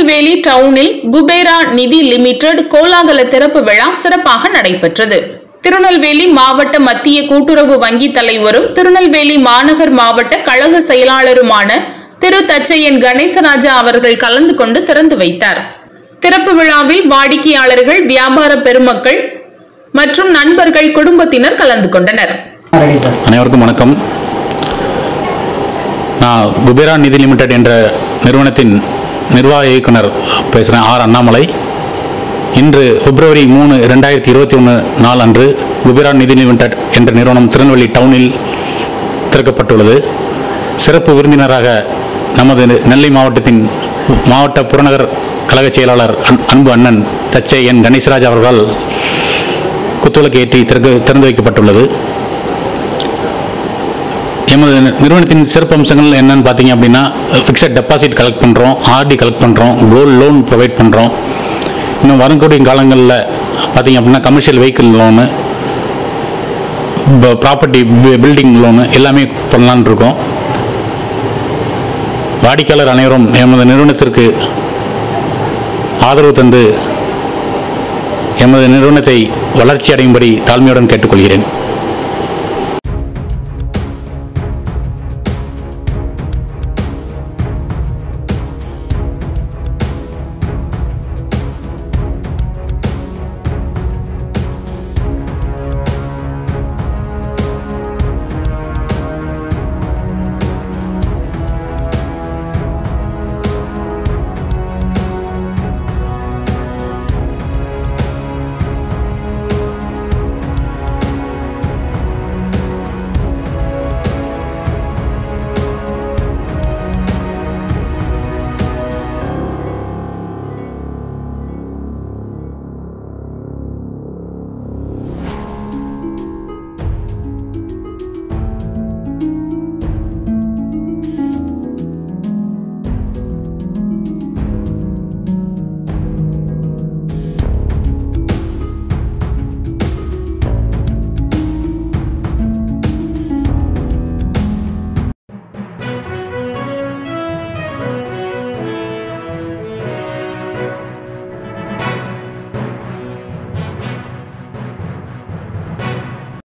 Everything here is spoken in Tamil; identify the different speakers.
Speaker 1: திருநெல்வேலி டவுனில் குபேரா நிதி லிமிடெட் கோலாகல திறப்பு விழா சிறப்பாக நடைபெற்றது திருநெல்வேலி மாவட்ட மத்திய கூட்டுறவு வங்கி தலைவரும் திருநெல்வேலி மாநகர் மாவட்ட கழக செயலாளருமான திரு தச்சையன் கணேசராஜா அவர்கள் கலந்து கொண்டு திறந்து வைத்தார் திறப்பு விழாவில் வாடிக்கையாளர்கள் வியாபார பெருமக்கள் மற்றும் நண்பர்கள் குடும்பத்தினர் கலந்து கொண்டனர்
Speaker 2: ரெடி சார்
Speaker 3: அனைவருக்கும் வணக்கம் நான் குபேரா நிதி லிமிடெட் என்ற நிறுவனத்தின் நிர்வாக இயக்குனர் பேசுகிறேன் ஆர் அண்ணாமலை இன்று பிப்ரவரி மூணு ரெண்டாயிரத்தி இருபத்தி ஒன்று நாள் அன்று குபேரா நிதி லிமிடெட் என்ற நிறுவனம் திருநெல்வேலி டவுனில் திறக்கப்பட்டுள்ளது சிறப்பு விருந்தினராக நமது நெல்லை மாவட்டத்தின் மாவட்ட புறநகர் கழகச் செயலாளர் அன்- அன்பு அண்ணன் தச்சை என் கணேசராஜ் அவர்கள் குத்துவிளக்கு ஏற்றி திறந்து திறந்து வைக்கப்பட்டுள்ளது எமது நிறுவனத்தின் சிறப்பு அம்சங்கள் என்னன்னு பார்த்தீங்க அப்படின்னா ஃபிக்ஸட் டெபாசிட் கலெக்ட் பண்ணுறோம் ஆர்டி கலெக்ட் பண்ணுறோம் கோல்டு லோன் ப்ரொவைட் பண்ணுறோம் இன்னும் வரக்கூடிய காலங்களில் பார்த்தீங்க அப்படின்னா commercial vehicle loan property building loan எல்லாமே பண்ணலான்னு இருக்கோம் வாடிக்கையாளர் அனைவரும் எமது நிறுவனத்திற்கு ஆதரவு தந்து எமது நிறுவனத்தை வளர்ச்சி அடையும்படி தாழ்மையுடன் கேட்டுக்கொள்கிறேன்